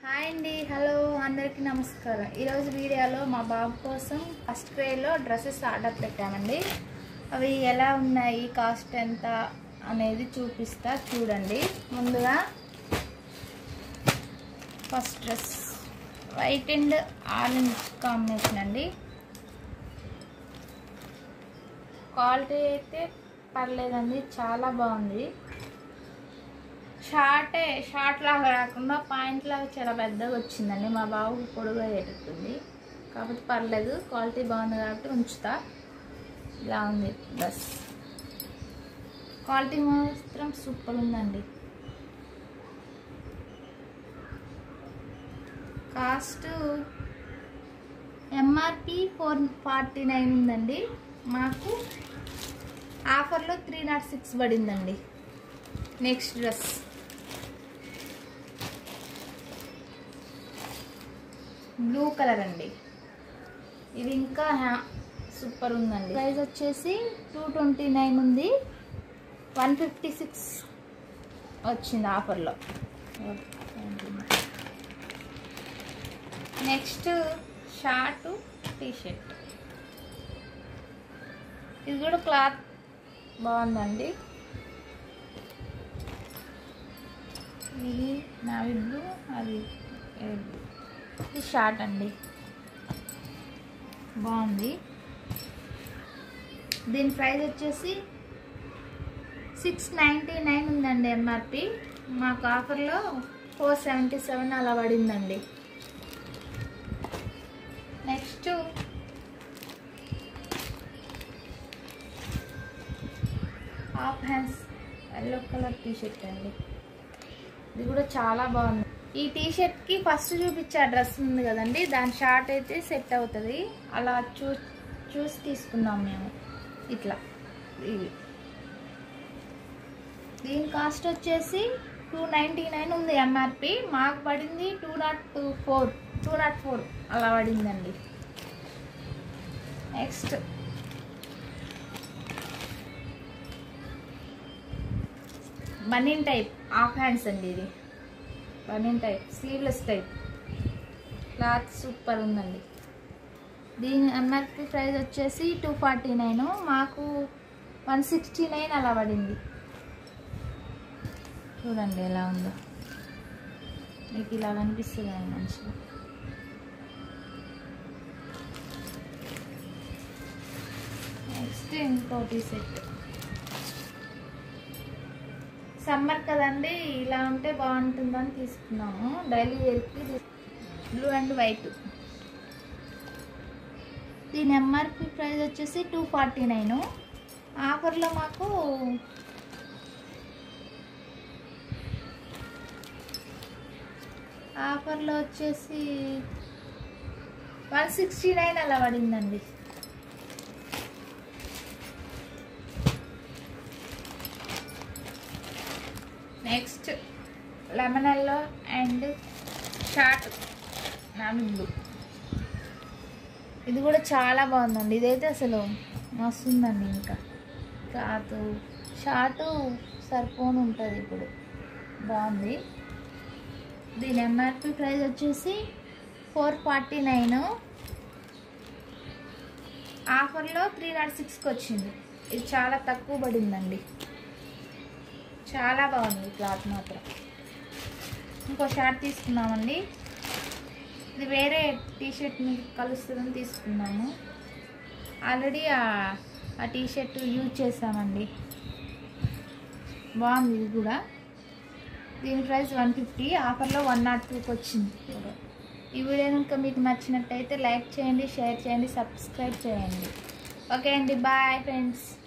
hi అండి hello అందరికీ నమస్కారం ఈరోజు వీడియోలో మా బాబు కోసం ఫస్ట్ క్రేలో డ్రెస్సెస్ ఆర్డర్ పెట్టామండి అవి ఎలా ఉన్నాయి కాస్ట్ ఎంత అనేది చూపిస్తా చూడండి ముందుగా first dress white and orange combination అండి క్వాలిటీ అయితే పర్లేదండి చాలా బాగుంది షార్టే షార్ట్ లాగా రాకుండా పాయింట్ లాగా చాలా పెద్దగా వచ్చిందండి మా బాబు పొడుగు అయ్యేటట్టుంది కాబట్టి పర్లేదు క్వాలిటీ బాగుంది కాబట్టి ఉంచుతా ఇలా ఉంది డ్రెస్ క్వాలిటీ మాత్రం సూపర్ ఉందండి cost MRP four forty nine ఉందండి మాకు ఆఫర్లో త్రీ నాట్ సిక్స్ పడిందండి నెక్స్ట్ డ్రెస్ బ్లూ కలర్ అండి ఇది ఇంకా హ్యా- సూపర్ ఉందండి ప్రైస్ వచ్చేసి టూ ట్వంటీ నైన్ ఉంది వన్ ఫిఫ్టీ సిక్స్ వచ్చింది ఆఫర్లో నెక్స్ట్ షార్ట్ టీ షర్ట్ ఇది కూడా క్లాత్ బాగుందండి ఇది నావి బ్లూ అది ఎయిర్ బ్లూ ఇది షార్ట్ అండి బాగుంది దీని ప్రైస్ వచ్చేసి సిక్స్ నైంటీ నైన్ ఉందండి ఎంఆర్పి మాకు ఆఫర్లో ఫోర్ సెవెంటీ సెవెన్ అలా పడిందండి next half hands yellow colour T shirt అండి ఇది కూడా చాలా బాగుంది ఈ టీ షర్ట్ కి ఫస్ట్ చూపించే డ్రెస్ ఉంది కదండి దాని షార్ట్ అయితే సెట్ అవుతుంది అలా చూ చూసి తీసుకున్నాం మేము ఇట్లా ఇవి దీని కాస్ట్ వచ్చేసి టూ నైంటీ నైన్ ఉంది ఎంఆర్పి మాకు పడింది two nought two four two nought four అలా పడిందండి next banian type half hands అండి ఇది banian type sleeveless type cloth super ఉందండి దీని ఎంఆర్పి ప్రైస్ వచ్చేసి టూ ఫార్టీ నైన్ మాకు వన్ సిక్స్టీ నైన్ అలా పడింది చూడండి ఎలా ఉందో మీకు ఇలా కనిపిస్తుంది అండి మంచిగా నెక్స్ట్ ఇంకోటి సెట్ సమ్మర్ కదండి ఇలా ఉంటే బాగుంటుందని తీసుకున్నాము డైలీ వేర్కి బ్లూ అండ్ వైట్ దీని ఎంఆర్పి ప్రైస్ వచ్చేసి టూ ఫార్టీ నైన్ ఆఫర్లో మాకు ఆఫర్లో వచ్చేసి వన్ సిక్స్టీ నైన్ అలా పడిందండి next lemon yellow and short నామి బ్లూ ఇది కూడా చాలా బాగుందండి ఇదైతే అసలు మస్తుందండి ఇంకా క్లాత్ షార్ట్ సరిపోని ఉంటుంది ఇప్పుడు బాగుంది దీని ఎంఆర్పి ప్రైస్ వచ్చేసి ఫోర్ ఫార్టీ నైన్ ఆఫర్లో త్రీ నాట్ సిక్స్కి వచ్చింది ఇది చాలా తక్కువ పడిందండి చాలా బాగుంది క్లాత్ మాత్రం ఇంకో షార్ట్ తీసుకున్నామండి ఇది వేరే టీ షర్ట్ మీకు కలుస్తుందని తీసుకున్నాము ఆల్రెడీ ఆ టీ షర్ట్ యూజ్ చేసామండి బాగుంది ఇది కూడా దీని ప్రైస్ వన్ ఫిఫ్టీ ఆఫర్లో వన్ నాట్ టూకి వచ్చింది ఈ వీడియో కనుక మీకు నచ్చినట్టయితే లైక్ చేయండి షేర్ చేయండి సబ్స్క్రైబ్ చేయండి ఓకే అండి బాయ్ ఫ్రెండ్స్